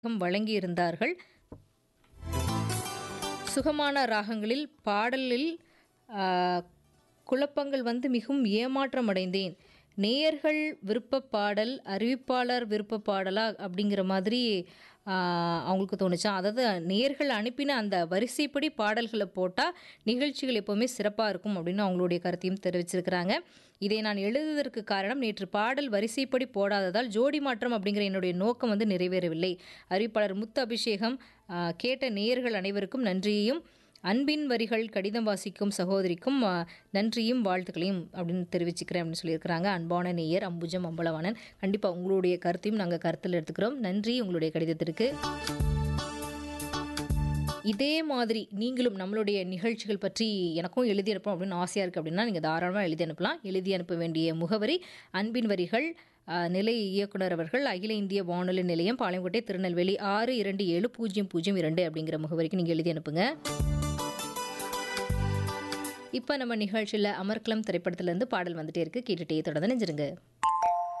வழங்கியிருந்தார்கள் சுகமான ராகங்களில் பாடலில் ஆ, குழப்பங்கள் வந்து மிகவும் ஏமாற்றம் அடைந்தேன் நேயர்கள் விருப்ப பாடல் அறிவிப்பாளர் விருப்ப பாடலா அப்படிங்கிற மாதிரி ஆ, அவங்களுக்கு தோணுச்சா அதாவது நேயர்கள் அனுப்பின அந்த வரிசைப்படி பாடல்களை போட்டால் நிகழ்ச்சிகள் எப்போவுமே சிறப்பாக இருக்கும் அப்படின்னு அவங்களுடைய கருத்தையும் தெரிவிச்சிருக்கிறாங்க இதை நான் எழுதுவதற்கு காரணம் நேற்று பாடல் வரிசைப்படி போடாததால் ஜோடி மாற்றம் அப்படிங்கிற என்னுடைய நோக்கம் வந்து நிறைவேறவில்லை அறிவிப்பாளர் முத்து அபிஷேகம் ஆ, கேட்ட நேயர்கள் அனைவருக்கும் நன்றியையும் அன்பின் வரிகள் கடிதம் வாசிக்கும் சகோதரிக்கும் ஆ, நன்றியும் வாழ்த்துக்களையும் அப்படின்னு தெரிவிச்சுக்கிறேன் அப்படின்னு சொல்லியிருக்கிறாங்க அன்பான நேயர் அம்புஜம் அம்பலவாணன் கண்டிப்பாக உங்களுடைய கருத்தையும் நாங்கள் கருத்தில் எடுத்துக்கிறோம் நன்றி உங்களுடைய கடிதத்திற்கு இதே மாதிரி நீங்களும் நம்மளுடைய நிகழ்ச்சிகள் பற்றி எனக்கும் எழுதி அனுப்பணும் அப்படின்னு ஆசையாக இருக்குது அப்படின்னா நீங்கள் தாராளமாக எழுதி அனுப்பலாம் எழுதி அனுப்ப வேண்டிய முகவரி அன்பின் வரிகள் அஹ், நிலைய இயக்குனர் அவர்கள் அகில இந்திய வானொலி நிலையம் பாளையங்கோட்டை திருநெல்வேலி ஆறு இரண்டு ஏழு பூஜ்ஜியம் பூஜ்ஜியம் இரண்டு அப்படிங்கிற முகவரிக்கு நீங்கள் எழுதி அனுப்புங்க இப்போ நம்ம நிகழ்ச்சியில் அமர்கலம் திரைப்படத்திலேருந்து பாடல் வந்துட்டே இருக்கு கேட்டுட்டே தொடர்ந்து நெஞ்சிருங்க